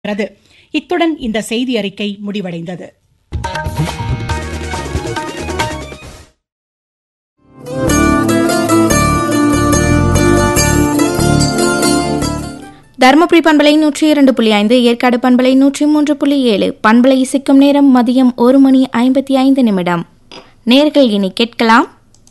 கிறது இத்துடன் இந்த செய்தி அறிக்கை முடிவடைந்தது தருமபுரி பண்பலை நூற்றி இரண்டு புள்ளி ஐந்து ஏற்காடு பண்பலை நூற்றி மூன்று புள்ளி ஏழு பண்பலை இசைக்கும் நேரம் மதியம் ஒரு மணி ஐம்பத்தி ஐந்து நிமிடம் நேர்கள் இனி கேட்கலாம்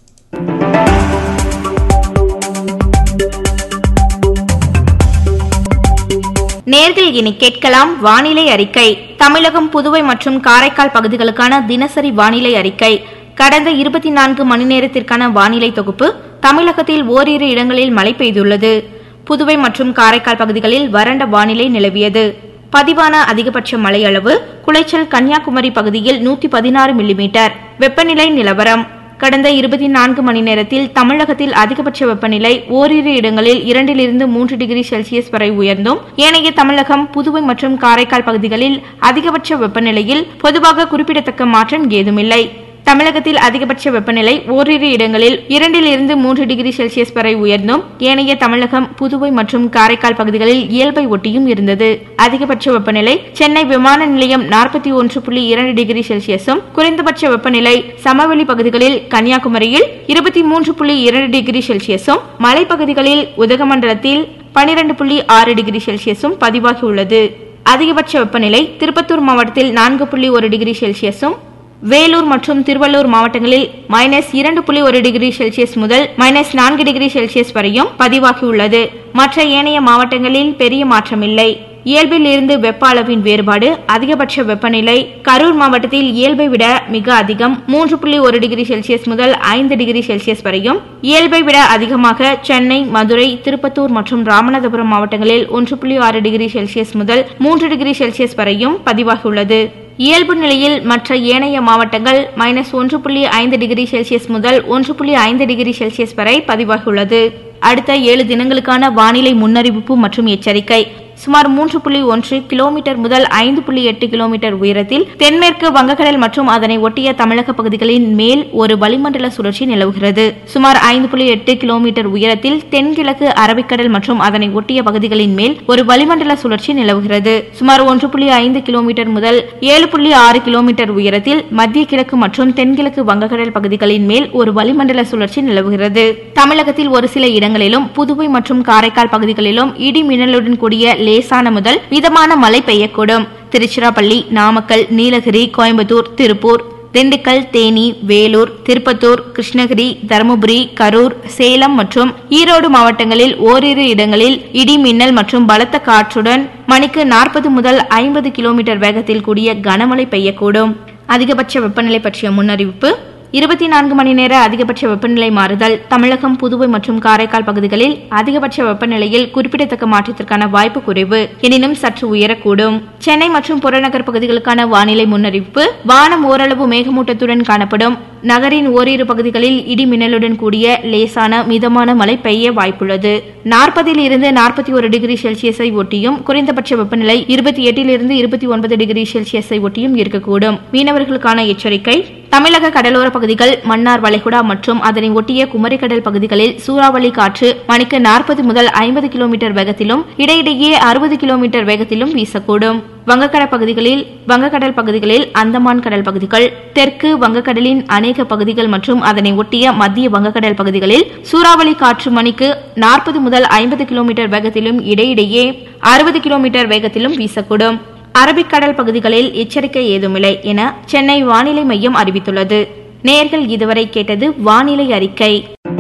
நேர்கள் இனி கேட்கலாம் வானிலை அறிக்கை தமிழகம் புதுவை மற்றும் காரைக்கால் பகுதிகளுக்கான தினசரி வானிலை அறிக்கை கடந்த இருபத்தி நான்கு மணி நேரத்திற்கான வானிலை தொகுப்பு தமிழகத்தில் ஓரிரு இடங்களில் மழை பெய்துள்ளது புதுவை மற்றும் காரைக்கால் பகுதிகளில் வறண்ட வானிலை நிலவியது பதிவான அதிகபட்ச மழை அளவு குளைச்சல் கன்னியாகுமரி பகுதியில் நூத்தி பதினாறு மில்லிமீட்டர் வெப்பநிலை நிலவரம் கடந்த இருபத்தி நான்கு மணி நேரத்தில் தமிழகத்தில் அதிகபட்ச வெப்பநிலை ஓரிரு இடங்களில் இரண்டிலிருந்து மூன்று டிகிரி செல்சியஸ் வரை உயர்ந்தும் ஏனைய தமிழகம் புதுவை மற்றும் காரைக்கால் பகுதிகளில் அதிகபட்ச வெப்பநிலையில் பொதுவாக குறிப்பிடத்தக்க மாற்றம் ஏதுமில்லை தமிழகத்தில் அதிகபட்ச வெப்பநிலை ஓரிரு இடங்களில் இரண்டிலிருந்து மூன்று டிகிரி செல்சியஸ் வரை உயர்ந்தும் ஏனைய தமிழகம் புதுவை மற்றும் காரைக்கால் பகுதிகளில் இயல்பை ஒட்டியும் இருந்தது அதிகபட்ச வெப்பநிலை சென்னை விமான நிலையம் நாற்பத்தி ஒன்று புள்ளி இரண்டு டிகிரி செல்சியஸும் குறைந்தபட்ச வெப்பநிலை சமவெளி பகுதிகளில் கன்னியாகுமரியில் இருபத்தி மூன்று புள்ளி இரண்டு டிகிரி செல்சியஸும் மலைப்பகுதிகளில் உதகமண்டலத்தில் பனிரெண்டு புள்ளி ஆறு டிகிரி செல்சியஸும் பதிவாகியுள்ளது அதிகபட்ச வெப்பநிலை திருப்பத்தூர் மாவட்டத்தில் நான்கு புள்ளி ஒரு டிகிரி செல்சியஸும் வேலூர் மற்றும் திருவள்ளூர் மாவட்டங்களில் மைனஸ் இரண்டு புள்ளி ஒரு டிகிரி செல்சியஸ் முதல் மைனஸ் நான்கு டிகிரி செல்சியஸ் வரையும் பதிவாகியுள்ளது மற்ற ஏனைய மாவட்டங்களில் பெரிய மாற்றமில்லை இயல்பில் இருந்து வெப்ப அளவின் வேறுபாடு அதிகபட்ச வெப்பநிலை கரூர் மாவட்டத்தில் இயல்பை விட மிக அதிகம் மூன்று புள்ளி ஒரு டிகிரி செல்சியஸ் முதல் ஐந்து டிகிரி செல்சியஸ் வரையும் இயல்பை விட அதிகமாக சென்னை மதுரை திருப்பத்தூர் மற்றும் ராமநாதபுரம் மாவட்டங்களில் ஒன்று புள்ளி ஆறு டிகிரி செல்சியஸ் முதல் மூன்று டிகிரி செல்சியஸ் வரையும் பதிவாகியுள்ளது இயல்பு நிலையில் மற்ற ஏனைய மாவட்டங்கள் மைனஸ் ஒன்று புள்ளி ஐந்து டிகிரி செல்சியஸ் முதல் ஒன்று புள்ளி ஐந்து டிகிரி செல்சியஸ் வரை பதிவாகியுள்ளது அடுத்த ஏழு தினங்களுக்கான வானிலை முன்னறிவிப்பு மற்றும் எச்சரிக்கை சுமார் மூன்று புள்ளி ஒன்று கிலோமீட்டர் முதல் ஐந்து புள்ளி எட்டு கிலோமீட்டர் உயரத்தில் தென்மேற்கு வங்கக்கடல் மற்றும் அதனை ஒட்டிய தமிழக பகுதிகளின் மேல் ஒரு வளிமண்டல சுழற்சி நிலவுகிறது சுமார் ஐந்து புள்ளி எட்டு கிலோமீட்டர் உயரத்தில் தென்கிழக்கு அரபிக்கடல் மற்றும் அதனை ஒட்டிய பகுதிகளின் மேல் ஒரு வளிமண்டல சுழற்சி நிலவுகிறது சுமார் ஒன்று புள்ளி ஐந்து கிலோமீட்டர் முதல் ஏழு புள்ளி ஆறு கிலோமீட்டர் உயரத்தில் மத்திய கிழக்கு மற்றும் தென்கிழக்கு வங்கக்கடல் பகுதிகளின் மேல் ஒரு வளிமண்டல சுழற்சி நிலவுகிறது தமிழகத்தில் ஒரு சில இடங்களிலும் புதுவை மற்றும் காரைக்கால் பகுதிகளிலும் இடி மின்னலுடன் கூடிய லேசான முதல் மிதமான மழை பெய்யக்கூடும் திருச்சிராப்பள்ளி நாமக்கல் நீலகிரி கோயம்புத்தூர் திருப்பூர் திண்டுக்கல் தேனி வேலூர் திருப்பத்தூர் கிருஷ்ணகிரி தருமபுரி கரூர் சேலம் மற்றும் ஈரோடு மாவட்டங்களில் ஓரிரு இடங்களில் இடி மின்னல் மற்றும் பலத்த காற்றுடன் மணிக்கு நாற்பது முதல் ஐம்பது கிலோமீட்டர் வேகத்தில் கூடிய கனமழை பெய்யக்கூடும் அதிகபட்ச வெப்பநிலை பற்றிய முன்னறிவிப்பு இருபத்தி நான்கு மணி நேர அதிகபட்ச வெப்பநிலை மாறுதல் தமிழகம் புதுவை மற்றும் காரைக்கால் பகுதிகளில் அதிகபட்ச வெப்பநிலையில் குறிப்பிடத்தக்க மாற்றத்திற்கான வாய்ப்பு குறைவு எனினும் சற்று உயரக்கூடும் சென்னை மற்றும் புறநகர் பகுதிகளுக்கான வானிலை முன்னறிவிப்பு வானம் ஓரளவு மேகமூட்டத்துடன் காணப்படும் நகரின் ஓரிரு பகுதிகளில் இடி மின்னலுடன் கூடிய லேசான மிதமான மழை பெய்ய வாய்ப்புள்ளது நாற்பதில் இருந்து நாற்பத்தி ஒரு டிகிரி செல்சியஸை ஒட்டியும் குறைந்தபட்ச வெப்பநிலை இருபத்தி எட்டிலிருந்து இருபத்தி ஒன்பது டிகிரி செல்சியஸை ஒட்டியும் இருக்கக்கூடும் மீனவர்களுக்கான எச்சரிக்கை தமிழக கடலோர பகுதிகள் மன்னார் வளைகுடா மற்றும் அதனை ஒட்டிய குமரிக்கடல் பகுதிகளில் சூறாவளி காற்று மணிக்கு நாற்பது முதல் ஐம்பது கிலோமீட்டர் வேகத்திலும் இடையிடையே அறுபது கிலோமீட்டர் வேகத்திலும் வீசக்கூடும் வங்கக்கடல் பகுதிகளில் வங்கக்கடல் பகுதிகளில் அந்தமான் கடல் பகுதிகள் தெற்கு வங்கக்கடலின் அநேக பகுதிகள் மற்றும் அதனை ஒட்டிய மத்திய வங்கக்கடல் பகுதிகளில் சூறாவளி காற்று மணிக்கு நாற்பது முதல் ஐம்பது கிலோமீட்டர் வேகத்திலும் இடையிடையே அறுபது கிலோமீட்டர் வேகத்திலும் வீசக்கூடும் அரபிக்கடல் பகுதிகளில் எச்சரிக்கை ஏதுமில்லை என சென்னை வானிலை மையம் அறிவித்துள்ளது நேர்கள் இதுவரை கேட்டது வானிலை அறிக்கை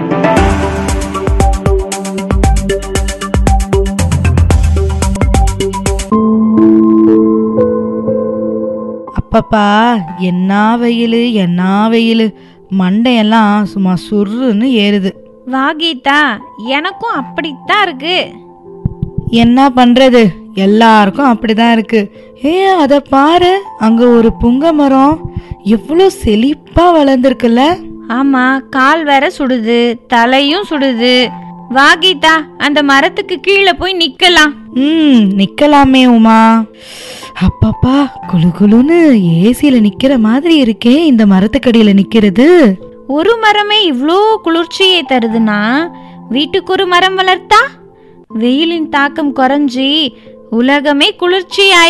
அப்பப்பா என்ன வெயில் என்ன வெயில் மண்டையெல்லாம் சும்மா சுருன்னு ஏறுது வா கீதா எனக்கும் அப்படித்தான் இருக்கு என்ன பண்றது எல்லாருக்கும் அப்படிதான் இருக்கு ஏ அத பாரு அங்க ஒரு புங்க மரம் எவ்வளோ செழிப்பா வளர்ந்துருக்குல்ல ஆமா கால் வேற சுடுது தலையும் சுடுது வா கீதா அந்த மரத்துக்கு கீழே போய் நிக்கலாம் ம் நிக்கலாமே உமா அப்பப்பா குளு குளுன்னு ஏசியில நிக்கிற மாதிரி இருக்கே இந்த மரத்துக்கடியில நிக்கிறது ஒரு மரமே இவ்ளோ குளிர்ச்சியை தருதுன்னா வீட்டுக்கு ஒரு மரம் வளர்த்தா வெயிலின் தாக்கம் குறைஞ்சி உலகமே குளிர்ச்சியாய்